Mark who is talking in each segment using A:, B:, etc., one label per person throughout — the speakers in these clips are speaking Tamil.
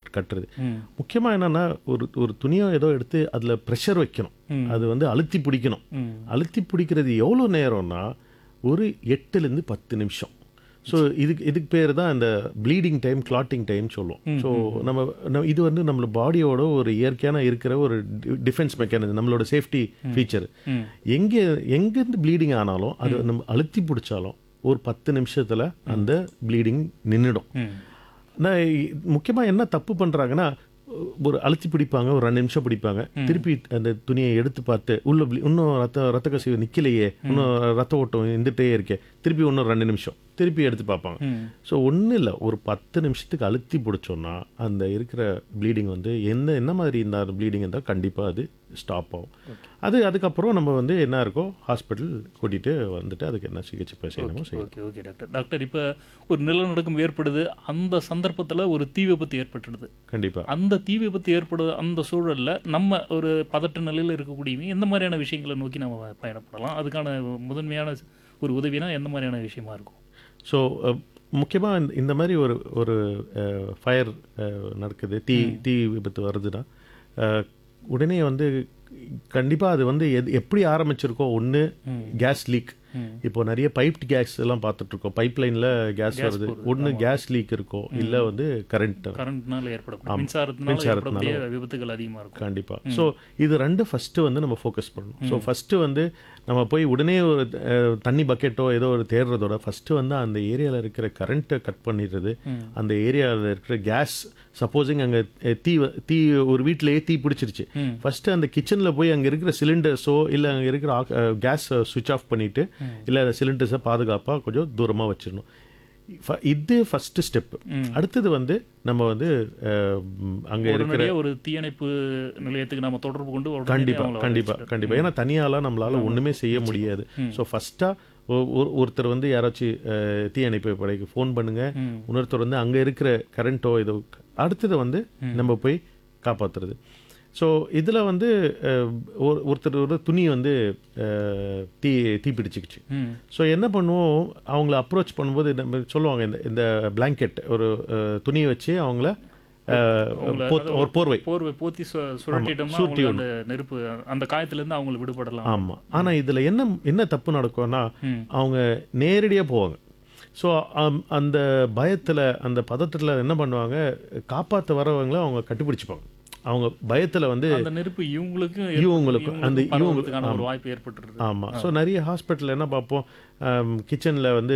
A: கட்டுறது
B: ம்
A: முக்கியமாக என்னன்னா ஒரு ஒரு துணியை ஏதோ எடுத்து அதில் ப்ரெஷர் வைக்கணும்
B: ம்.
A: அது வந்து அழுத்தி பிடிக்கணும்
B: ம்
A: அழுத்தி பிடிக்கிறது எவ்வளோ நேரம்னா ஒரு எட்டுலேருந்து பத்து நிமிஷம் ஸோ இதுக்கு இதுக்கு பேர் தான் இந்த ப்ளீடிங் டைம் கிளாட்டிங் டைம் சொல்லுவோம் ஸோ நம்ம நம்ம- இது வந்து நம்மளோட பாடியோட ஒரு இயற்கையான இருக்கிற ஒரு டிஃபென்ஸ் மெக்கானிசம் நம்மளோட சேஃப்டி ஃபீச்சர்
B: ம்.
A: எங்கே எங்கேருந்து ப்ளீடிங் ஆனாலும் அது நம்ம அழுத்தி பிடிச்சாலும் ஒரு பத்து நிமிஷத்தில் அந்த ப்ளீடிங் நின்றுடும்
B: ம்
A: நான் முக்கியமாக என்ன தப்பு பண்ணுறாங்கன்னா ஒரு அழுத்தி பிடிப்பாங்க ஒரு ரெண்டு நிமிஷம் பிடிப்பாங்க திருப்பி அந்த துணியை எடுத்து பார்த்து உள்ள ble- இன்னும் ரத்த ரத்த கசிவு நிற்கலையே இன்னும் ரத்த ஓட்டம் இருந்துகிட்டே இருக்கே திருப்பி இன்னும் ரெண்டு நிமிஷம் திருப்பி எடுத்து பார்ப்பாங்க
B: ம்
A: ஸோ ஒன்றும் இல்லை ஒரு பத்து நிமிஷத்துக்கு அழுத்தி பிடிச்சோன்னா அந்த இருக்கிற ப்ளீடிங் வந்து என்ன என்ன மாதிரி இந்த ப்ளீடிங் இருந்தால் கண்டிப்பாக அது ஸ்டாப் ஆகும் அது அதுக்கப்புறம் நம்ம வந்து என்ன இருக்கோ ஹாஸ்பிட்டல் கூட்டிகிட்டு வந்துட்டு அதுக்கு என்ன சிகிச்சை செய்யணுமோ செய்யணும்
B: ஓகே ஓகே டாக்டர் டாக்டர் இப்போ ஒரு நிலநடுக்கம் ஏற்படுது அந்த சந்தர்ப்பத்தில் ஒரு தீ விபத்து ஏற்பட்டுடுது
A: கண்டிப்பாக
B: அந்த தீ விபத்து ஏற்படுது அந்த சூழல்ல நம்ம ஒரு பதட்ட நிலையில் இருக்கக்கூடியவங்க எந்த மாதிரியான விஷயங்களை நோக்கி நம்ம பயணப்படலாம் அதுக்கான முதன்மையான ஒரு உதவினா எந்த மாதிரியான விஷயமா இருக்கும்
A: ஸோ முக்கியமாக இந்த இந்த மாதிரி ஒரு ஒரு ஃபயர் நடக்குது தீ தீ விபத்து வருதுன்னா அஹ், உடனே வந்து கண்டிப்பாக அது வந்து எது எப்படி ஆரம்பிச்சிருக்கோ ஒன்று கேஸ் லீக்
B: ம்.
A: இப்போ நிறைய பைப்ட் கேஸ் எல்லாம் பார்த்துட்டு இருக்கோம் பைப் லைனில் கேஸ் வருது ஒன்று கேஸ் லீக் இருக்கும் இல்லை வந்து கரண்ட்
B: கரண்ட்னால ஏற்படக்கூடிய மின்சாரத்தினால
A: மின்சாரத்தினால.
B: ஏற்படக்கூடிய விபத்துகள் அதிகமாக இருக்கும்
A: கண்டிப்பாக ஸோ இது ரெண்டு ஃபஸ்ட்டு வந்து நம்ம ஃபோக்கஸ் பண்ணணும் ஸோ ஃபஸ்ட்டு வந்து நம்ம போய் உடனே ஒரு அஹ், தண்ணி பக்கெட்டோ ஏதோ ஒரு தேடுறதோட ஃபஸ்ட்டு வந்து அந்த ஏரியாவில் இருக்கிற கரண்ட்டை கட் பண்ணிடுறது அந்த ஏரியாவில் இருக்கிற கேஸ் சப்போஸிங் அங்கே தீ வ- தீ ஒரு வீட்டிலேயே தீ பிடிச்சிருச்சு
B: ம்.
A: ஃபஸ்ட்டு அந்த கிச்சனில் போய் அங்கே இருக்கிற சிலிண்டர்ஸோ இல்லை அங்கே இருக்கிற கேஸ் சுவிட்ச் ஆஃப் பண்ணிவிட்டு இல்லை சிலிண்டர்ஸை பாதுகாப்பாக கொஞ்சம் தூரமாக வச்சிடணும் ஃப- இது ஃபஸ்ட்டு ஸ்டெப்பு அடுத்தது வந்து நம்ம வந்து அங்கே இருக்கிற
B: உடனடியாக ஒரு தீயணைப்பு நிலையத்துக்கு நம்ம தொடர்பு கொண்டு உடனடியா
A: கண்டிப்பா
B: அவங்கள
A: கண்டிப்பா கண்டிப்பா ஏன்னா தனியாலாம் நம்மளால ஒண்ணுமே செய்ய முடியாது ஸோ ஃபர்ஸ்டா ஒருத்தர் வந்து யாராச்சும் அஹ், தீயணைப்பு படைக்கு ஃபோன் பண்ணுங்க
B: ம்.
A: இன்னொருத்தர் வந்து அங்க இருக்கிற கரண்ட்டோ ஏதோ அடுத்தது வந்து நம்ம போய் காப்பாத்துறது ஸோ இதில் வந்து அஹ், ஒரு- ஒருத்தர் ஒரு துணி வந்து அஹ், தீ தீ பிடிச்சிக்கிச்சு
B: ம்
A: ஸோ என்ன பண்ணுவோம் அவங்கள அப்ரோச் பண்ணும்போது நம்ம சொல்லுவாங்க இந்த இந்த பிளாங்கெட் ஒரு அஹ், துணியை வச்சு அவங்கள அஹ், போத்- ஒரு போர்வை
B: போர்வை போத்தி சு- சுழட்டிட்டோம்னா
A: சுருட்டி
B: அவங்களுக்கு அந்த நெருப்பு அந்த காயத்திலேருந்து அவங்களுக்கு விடுபடலாம்
A: ஆமா ஆனா இதுல என்ன என்ன தப்பு நடக்கும்னா
B: ம்.
A: அவங்க நேரடியா போவாங்க ஸோ அந்த பயத்துல அந்த பதட்டத்துல என்ன பண்ணுவாங்க காப்பாத்த வரவங்கள அவங்க கட்டிப்பிடிச்சுப்பாங்க அவங்க பயத்துல வந்து
B: அந்த நெருப்பு இவங்களுக்கு
A: இவங்களுக்கு, அந்த
B: பரவுறதுக்கான ஒரு வாய்ப்பு ஏற்பட்டுருது
A: ஆமா ஸோ நிறைய ஹாஸ்பிட்டல் என்ன பார்ப்போம் கிச்சனில் வந்து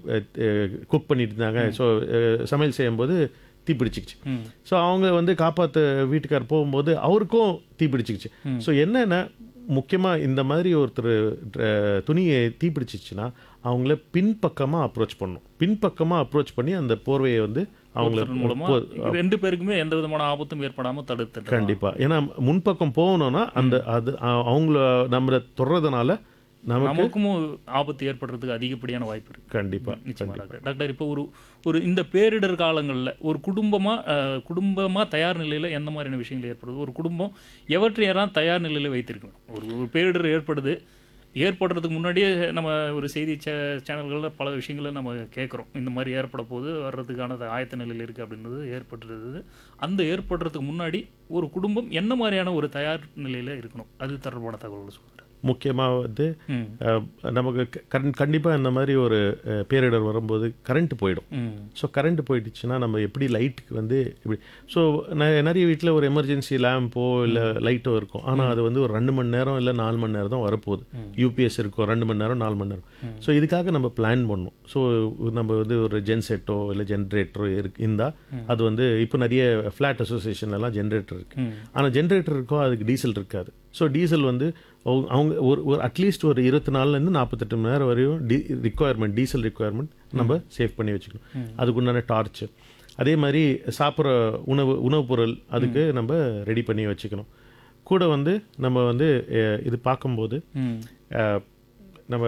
A: குக் பண்ணிட்டு இருந்தாங்க ஸோ சமையல் செய்யும்போது தீ பிடிச்சிக்கிச்சு
B: ம்
A: ஸோ அவங்க வந்து காப்பாற்ற வீட்டுக்கார் போகும்போது அவருக்கும் தீ பிடிச்சிக்கிச்சு ஸோ என்னன்னா முக்கியமாக இந்த மாதிரி ஒருத்தர் ட்ர- துணியை தீ பிடிச்சிச்சுன்னா அவங்கள பின்பக்கமாக அப்ரோச் பண்ணணும் பின்பக்கமாக அப்ரோச் பண்ணி அந்த போர்வையை வந்து அவங்கள
B: அதன் மூலமா
A: போ-
B: ரெண்டு பேருக்குமே எந்த விதமான ஆபத்தும் ஏற்படாம தடுத்து
A: கண்டிப்பா ஏன்னா முன்பக்கம் போகணும்னா அந்த அது அ- அவங்கள நம்மளை தொடுறதுனால நமக்கு
B: நமக்கும் ஆபத்து ஏற்படுறதுக்கு அதிகப்படியான வாய்ப்பு இருக்கு
A: கண்டிப்பா
B: நிச்சயமா டாக்டர் டாக்டர் இப்போ ஒரு ஒரு இந்த பேரிடர் காலங்களில் ஒரு குடும்பமா அஹ், குடும்பமா தயார் நிலையில எந்த மாதிரியான விஷயங்கள் ஏற்படுது ஒரு குடும்பம் எவற்றையெல்லாம் தயார் நிலையில வைத்திருக்கணும் ஒரு ஒரு பேரிடர் ஏற்படுது ஏற்படுறதுக்கு முன்னாடியே நம்ம ஒரு செய்தி சே சேனல்களில் பல விஷயங்களை நம்ம கேட்குறோம் இந்த மாதிரி ஏற்பட போது வர்றதுக்கான ஆயத்த நிலையில் இருக்குது அப்படின்றது ஏற்பட்டுருது அந்த ஏற்படுறதுக்கு முன்னாடி ஒரு குடும்பம் என்ன மாதிரியான ஒரு தயார் நிலையில் இருக்கணும் அது தொடர்பான தகவல்கள் சொல்கிறேன்
A: முக்கியமாக வந்து
B: ம்
A: அஹ், நமக்கு கரண்ட் கண்டிப்பாக இந்த மாதிரி ஒரு அஹ், பேரிடர் வரும்போது கரண்ட் போயிடும்
B: ம்
A: ஸோ கரண்ட் போயிடுச்சுன்னா நம்ம எப்படி லைட்டுக்கு வந்து இப்படி ஸோ நிறைய வீட்டில் ஒரு எமர்ஜென்சி லேம்போ இல்லை லைட்டோ இருக்கும் ஆனால் அது வந்து ஒரு ரெண்டு மணி நேரம் இல்லை நாலு மணி நேரம் தான் வரப்போகுது யூபிஎஸ் இருக்கும் ரெண்டு மணி நேரம் நாலு மணி நேரம் ஸோ இதுக்காக நம்ம பிளான் பண்ணணும் ஸோ நம்ம வந்து ஒரு ஜென்செட்டோ இல்லை ஜென்ரேட்டரோ இருக்கு இருந்தால் அது வந்து இப்போ நிறைய ஃப்ளாட் அசோசியேஷன்லாம் ஜென்ரேட்டர் இருக்கு
B: ம்
A: ஆனால் ஜென்ரேட்டர் இருக்கோ அதுக்கு டீசல் இருக்காது ஸோ டீசல் வந்து அவங்க அவங்க ஒரு ஒரு அட்லீஸ்ட் ஒரு இருபத்தி நாலுலேருந்து நாற்பத்தெட்டு மணி நேரம் வரையும் டி ரிக்குவயர்மெண்ட் டீசல் ரிக்குவயர்மெண்ட் நம்ம சேவ் பண்ணி வச்சுக்கணும் அதுக்குண்டான டார்ச் அதே மாதிரி சாப்பிட்ற உணவு உணவுப் பொருள் அதுக்கு நம்ம ரெடி பண்ணி வச்சுக்கணும் கூட வந்து நம்ம வந்து அஹ், இது பார்க்கும்போது
B: ம்
A: அஹ், நம்ம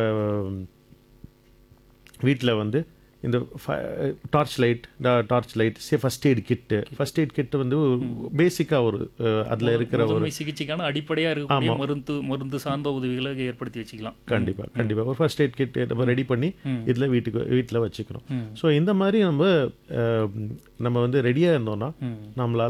A: வீட்டில் வந்து இந்த டார்ச் லைட் டார்ச் லைட் சே first aid kit first aid kit வந்து பேசிக்காக ஒரு அதில் இருக்கிற ஒரு
B: முதன்மை சிகிச்சைக்கான அடிப்படையா இருக்கக்கூடிய மருந்து மருந்து சார்ந்த உதவிகளை ஏற்படுத்தி வச்சுக்கலாம்
A: கண்டிப்பாக கண்டிப்பாக ஒரு ஃபர்ஸ்ட் எய்ட் கிட் நம்ம ரெடி பண்ணி
B: ம்.
A: இதில் வீட்டுக்கு வீட்டில் வச்சுக்கணும்
B: ம்.
A: ஸோ இந்த மாதிரி நம்ம அஹ், நம்ம வந்து ரெடியாக இருந்தோம்னா
B: ம்
A: நம்மளால